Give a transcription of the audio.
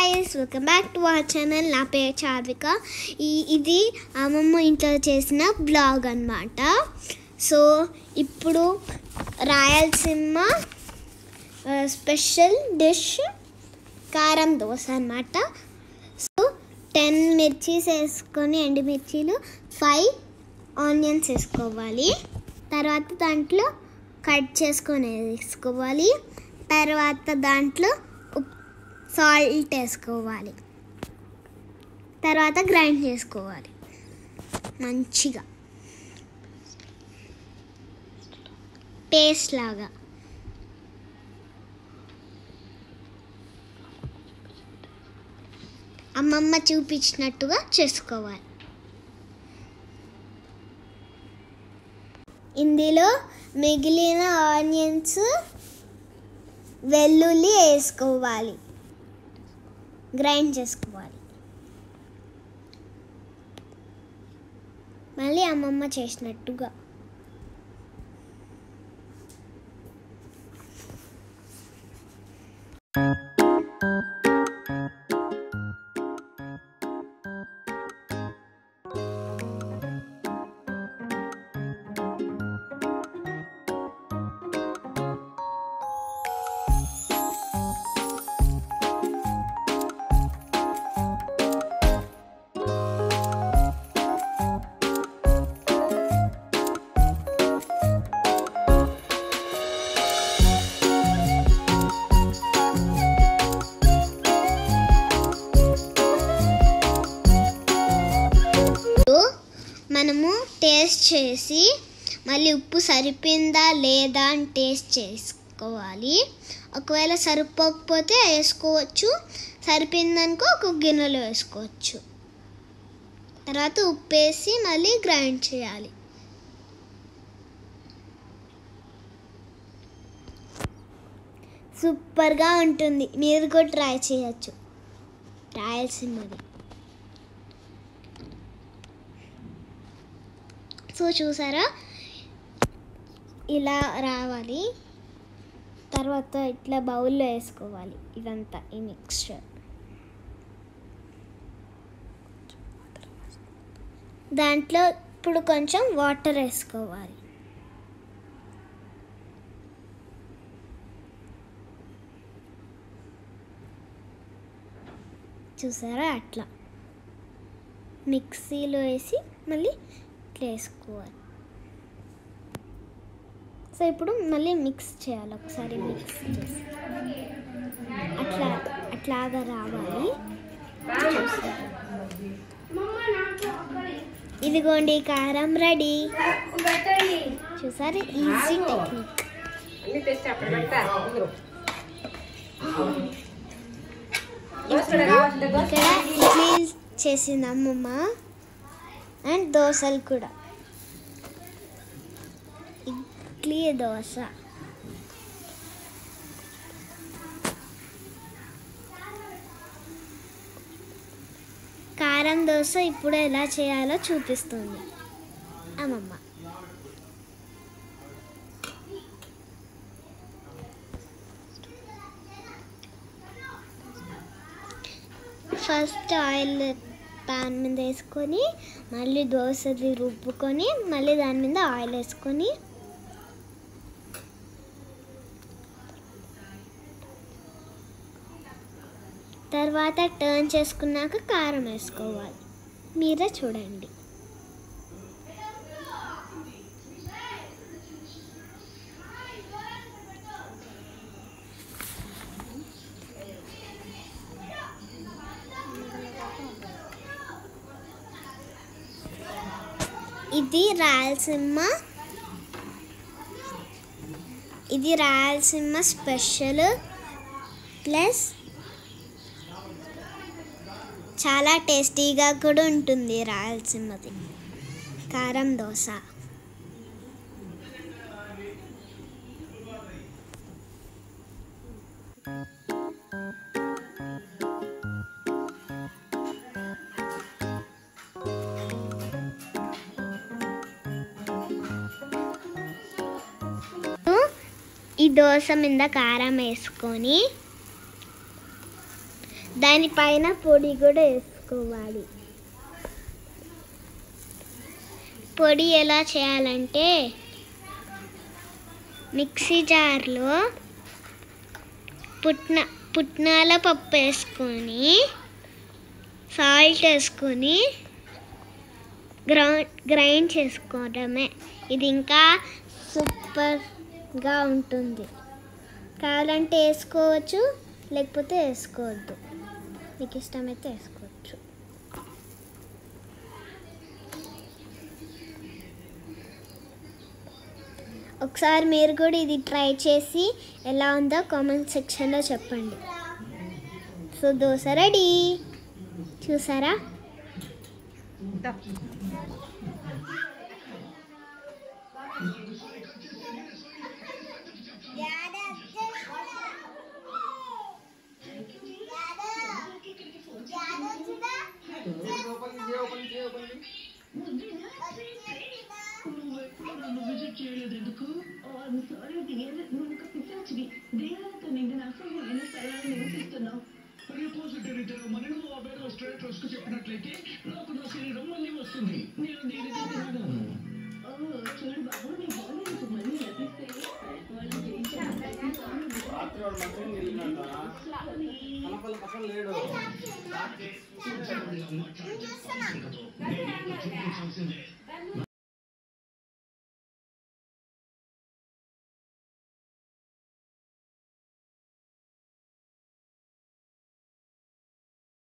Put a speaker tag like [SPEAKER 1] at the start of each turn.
[SPEAKER 1] Guys welcome back to our channel నా పేరు చార్విక ఈ ఇది అమ్మమ్మ ఇంట్లో చేసిన బ్లాగ్ అన్నమాట సో ఇప్పుడు రాయలసీమ ఆ, స్పెషల్ డిష్ కారం దోశ అన్నమాట సో టెన్ మిర్చీస్ వేసుకొని ఎండుమిర్చీలు ఫైవ్ ఆనియన్స్ వేసుకోవాలి తర్వాత దాంట్లో కట్ చేసుకొని వేసుకోవాలి తర్వాత దాంట్లో సాల్ట్ వేసుకోవాలి తర్వాత గ్రైండ్ చేసుకోవాలి మంచిగా పేస్ట్ లాగా అమ్మమ్మ చూపించినట్టుగా చేసుకోవాలి ఇందులో మిగిలిన ఆనియన్స్ వెల్లుల్లి వేసుకోవాలి గ్రైండ్ చేసుకోవాలి మళ్ళీ అమ్మమ్మ చేసినట్టుగా ఇప్పుడు మనము టేస్ట్ చేసి మళ్ళీ ఉప్పు సరిపోయిందా లేదా అని టేస్ట్ చేసుకోవాలి ఒకవేళ సరిపోకపోతే వేసుకోవచ్చు సరిపోయిందనుకో ఒక గిన్నెలో వేసుకోవచ్చు తర్వాత ఉప్పు వేసి మళ్ళీ గ్రైండ్ చేయాలి సూపర్గా ఉంటుంది మీరు కూడా ట్రై చేయొచ్చు రాయలసీమది సో చూసారా ఇలా రావాలి తర్వాత ఇట్లా బౌల్లో వేసుకోవాలి ఇదంతా ఈ మిక్స్చర్ దాంట్లో ఇప్పుడు కొంచెం వాటర్ వేసుకోవాలి చూసారా అట్లా మిక్సీలో వేసి మళ్ళీ ఇట్లా వేసుకోవాలి సో ఇప్పుడు మళ్ళీ మిక్స్ చేయాలి ఒకసారి మిక్స్ చేసి అట్లా అట్లాగా రావాలి చూసారా? ఇదిగోండి కారం రెడీ చూసారు ఈజీ టెక్నిక్
[SPEAKER 2] అన్ని తెచ్చి అక్కడ పెడతా అందరూ దోశలు కావాల్సింటే దోశ
[SPEAKER 1] ఇక్కడ ఇడ్లీ చేసింది అమ్మమ్మ అండ్ దోశలు కూడా ఇడ్లీ దోశ కారం దోశ ఇప్పుడు ఎలా చేయాలో చూపిస్తుంది అమ్మమ్మ ఫస్ట్ ఆయిల్ పాన్ మీద వేసుకొని మళ్ళీ దోశది రుబ్బుకొని మళ్ళీ దాని మీద ఆయిల్ వేసుకొని తర్వాత టర్న్ చేసుకున్నాక కారం వేసుకోవాలి మీరే చూడండి ఇది రాయలసీమ ఇది రాయలసీమ స్పెషల్ ప్లస్ చాలా టేస్టీగా కూడా ఉంటుంది రాయలసీమది కారం దోశ ఈ దోశ మీద కారం వేసుకొని దానిపైన పొడి కూడా వేసుకోవాలి పొడి ఎలా చేయాలంటే మిక్సీ జార్లో పుట్న పుట్నాల పప్పు వేసుకొని సాల్ట్ వేసుకొని గ్రౌండ్ గ్రైండ్ చేసుకోవడమే ఇది ఇంకా సూపర్గా ఉంటుంది కావాలంటే వేసుకోవచ్చు లేకపోతే వేసుకోవద్దు మీకు ఇష్టమైతే వేసుకోవచ్చు ఒకసారి మీరు కూడా ఇది ట్రై చేసి ఎలా ఉందో కామెంట్ సెక్షన్లో చెప్పండి సో దోశ రెడీ చూసారా
[SPEAKER 3] రాత్రి వాడు మంచిగా వెళ్ళిందంట కనపల్లి పక్కన లేడు